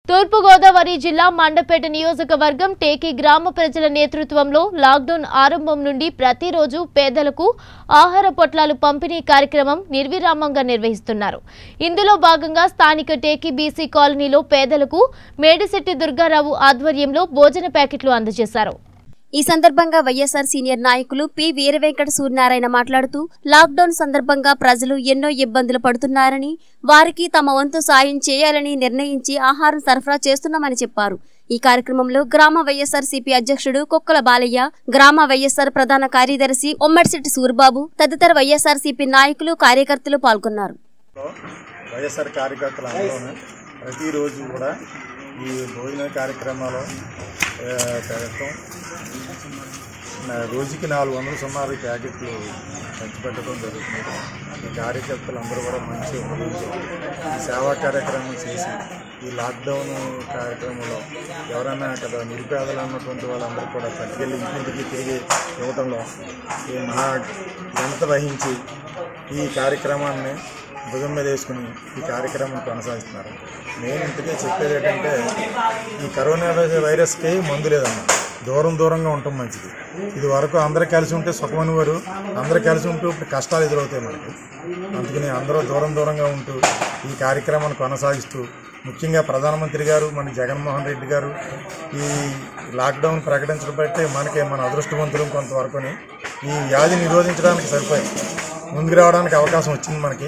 తూర్పుగోదావరి జిల్లా మండపేట నియోజకవర్గం టేకి గ్రామ ప్రజల నేతృత్వంలో లాక్డౌన్ ఆరంభం నుండి ప్రతిరోజు పేదలకు ఆహార పొట్లాలు పంపిణీ కార్యక్రమం నిర్విరామంగా నిర్వహిస్తున్నారు ఇందులో భాగంగా స్థానిక టేకి బీసీ కాలనీలో పేదలకు మేడిశెట్టి దుర్గారావు ఆధ్వర్యంలో భోజన ప్యాకెట్లు అందజేశారు ఈ సందర్భంగా వైఎస్ఆర్ సీనియర్ నాయకులు పి వీరవెంకట సూర్యనారాయణ మాట్లాడుతూ లాక్డౌన్ సందర్భంగా ప్రజలు ఎన్నో ఇబ్బందులు పడుతున్నారని వారికి తమ వంతు సాయం చేయాలని నిర్ణయించి ఆహారం సరఫరా చేస్తున్నామని చెప్పారు ఈ కార్యక్రమంలో గ్రామ వైఎస్ఆర్ సిపి అధ్యక్షుడు కుక్కల బాలయ్య గ్రామ వైఎస్ఆర్ ప్రధాన కార్యదర్శి ఉమ్మడిశెట్టి సూర్బాబు తదితర వైఎస్ఆర్ సిపి నాయకులు కార్యకర్తలు పాల్గొన్నారు వైఎస్ఆర్ కార్యకర్తలందరూ ప్రతిరోజు కూడా ఈ భోజన కార్యక్రమాలు ఆ, పెట్టడం నా- రోజుకి నాలుగు వందల సుమారు ప్యాకెట్లు పంచిపెట్టడం జరుగుతుంది ఈ కార్యకర్తలందరూ కూడా మంచి ఈ సేవా కార్యక్రమం చేసి ఈ లాక్డౌన్ కార్యక్రమంలో ఎవరైనా కదా నిరుపేదలు ఉన్నటువంటి వాళ్ళందరూ కూడా పట్టుకెళ్ళి ఇంటింటికి తిరిగి ఇవ్వడంలో ఈ మహా ఘనత వహించి ఈ కార్యక్రమాన్ని భుజం మీద వేసుకుని ఈ కార్యక్రమం కొనసాగిస్తున్నారు నేను ఇంతకీ చెప్పేది ఏంటంటే ఈ కరోనా వైరస్కి మందు లేదన్న దూరం దూరంగా ఉండటం మంచిది ఇది వరకు అందరూ కలిసి ఉంటే సుఖమనివారు అందరూ కలిసి ఉంటూ ఇప్పుడు కష్టాలు ఎదురవుతాయి మనకి అందుకని అందరూ దూరం దూరంగా ఉంటూ ఈ కార్యక్రమాన్ని కొనసాగిస్తూ ముఖ్యంగా ప్రధానమంత్రి గారు మన జగన్మోహన్ రెడ్డి గారు ఈ లాక్డౌన్ ప్రకటించడం బట్టి మనకి మన అదృష్టవంతులు కొంతవరకుని ఈ వ్యాధి నిరోధించడానికి సరిపోయి ముందుకు రావడానికి అవకాశం వచ్చింది మనకి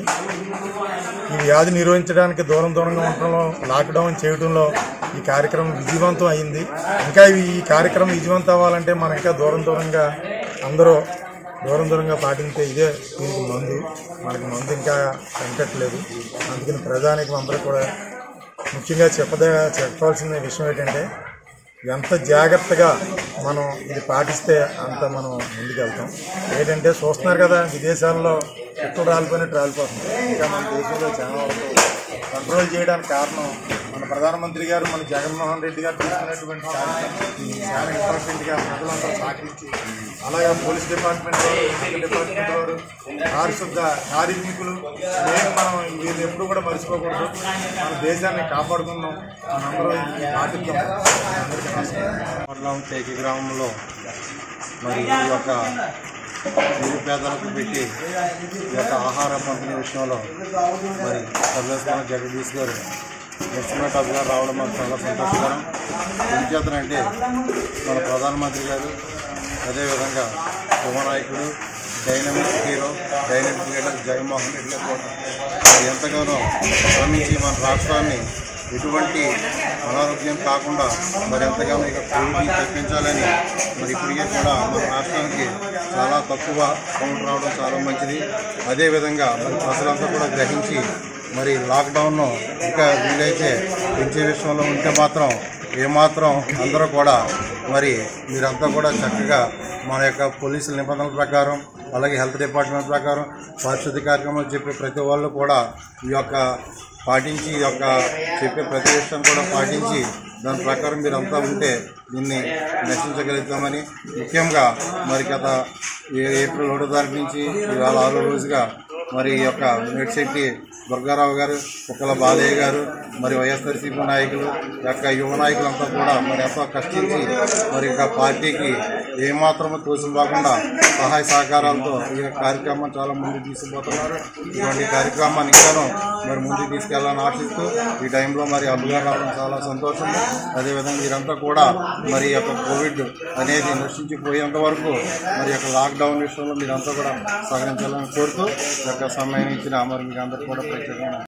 ఈ వ్యాధి నిరోధించడానికి దూరం దూరంగా ఉండటంలో లాక్డౌన్ చేయడంలో ఈ కార్యక్రమం విజయవంతం అయింది ఇంకా ఈ ఈ కార్యక్రమం విజయవంతం అవ్వాలంటే మనం ఇంకా దూరం దూరంగా అందరూ దూరం దూరంగా పాటించే ఇదే దీనికి మందు మనకి మందు ఇంకా కనిపెట్టలేదు అందుకని ప్రధానికి అందరూ కూడా ముఖ్యంగా చెప్పద చెప్పాల్సిన విషయం ఏంటంటే ఎంత జాగ్రత్తగా మనం ఇది పాటిస్తే అంత మనం ముందుకెళ్తాం ఏంటంటే చూస్తున్నారు కదా విదేశాల్లో ఎక్కడ రాలిపోయినట్టు రాలిపోతుంది ఇంకా మన దేశంలో చాలా వరకు కంట్రోల్ చేయడానికి కారణం మన ప్రధానమంత్రి గారు మన జగన్మోహన్ రెడ్డి గారు తీసుకున్నటువంటి కార్యక్రమం చాలా ఇంపార్టెంట్గా ప్రజలందరూ సహకరించి అలాగే పోలీస్ డిపార్ట్మెంట్ వారు మెడికల్ డిపార్ట్మెంట్ వారు పారిశుద్ధ కార్మికులు నేను మనం వీళ్ళు ఎప్పుడు కూడా మర్చిపోకూడదు మన దేశాన్ని కాపాడుకుందాం మనందరూ ఇది పాటిద్దాం అందరికీ నమస్కారం మండలం టేకి గ్రామంలో మరి ఈ యొక్క నిరుపేదలకు పెట్టి ఈ యొక్క ఆహార పంపిణీ విషయంలో మరి సర్వేశ్వరం జగదీష్ గారు ఎస్టిమేట్ అధికారు రావడం మాకు చాలా సంతోషకరం ఎందుచేతనంటే మన ప్రధానమంత్రి గారు అదేవిధంగా యువనాయకుడు dynamic hero dynamic leader Jaganmohan Reddy గారు కూడా మరి ఎంతగానో శ్రమించి మన రాష్ట్రాన్ని ఎటువంటి అనారోగ్యం కాకుండా మరి ఎంతగానో ఇక కోవిడ్ తప్పించాలని మరి ఇప్పటికే కూడా మన రాష్ట్రానికి చాలా తక్కువ కౌంట్ రావడం చాలా మంచిది అదేవిధంగా మరి ప్రజలంతా కూడా గ్రహించి మరి లాక్డౌన్ను ఇంకా వీలైతే పెంచే విషయంలో ఉంటే మాత్రం ఏమాత్రం అందరూ కూడా మరి మీరంతా కూడా చక్కగా మన యొక్క పోలీసుల నిబంధనల ప్రకారం అలాగే హెల్త్ డిపార్ట్మెంట్ ప్రకారం పారిశుద్ధ్య కార్యక్రమాలు చెప్పే ప్రతి వాళ్ళు కూడా ఈ యొక్క పాటించి ఈ యొక్క చెప్పే ప్రతి విషయం కూడా పాటించి దాని ప్రకారం మీరు అంతా ఉంటే దీన్ని నశించగలుగుతామని ముఖ్యంగా మరి గత ఏ- ఏప్రిల్ ఒకటో తారీఖు నుంచి ఇవాళ ఆరో రోజుగా మరి ఈ యొక్క మేడ్శెట్టి దుర్గారావు గారు కుక్కల బాలయ్య గారు మరి వైఎస్ఆర్సీపీ నాయకులు ఈ యొక్క యువ నాయకులంతా కూడా మరి ఎంతో కష్టించి మరి యొక్క పార్టీకి ఏమాత్రము తోసిపోకుండా సహాయ సహకారాలతో ఈ యొక్క కార్యక్రమం చాలా ముందుకు తీసుకుపోతున్నారు ఇటువంటి కార్యక్రమాన్ని ఇంకాను మరి ముందుకు తీసుకెళ్లాలని ఆశిస్తూ ఈ టైంలో మరి అబ్బుగారు రావడం చాలా సంతోషం అదేవిధంగా మీరంతా కూడా మరి ఈ యొక్క కోవిడ్ అనేది నశించిపోయేంత వరకు మరి ఈ యొక్క లాక్డౌన్ విషయంలో మీరంతా కూడా సహకరించాలని కోరుతూ ఈ యొక్క సమయం ఇచ్చిన మరి మీకు అందరికీ కూడా ప్రత్యేకంగా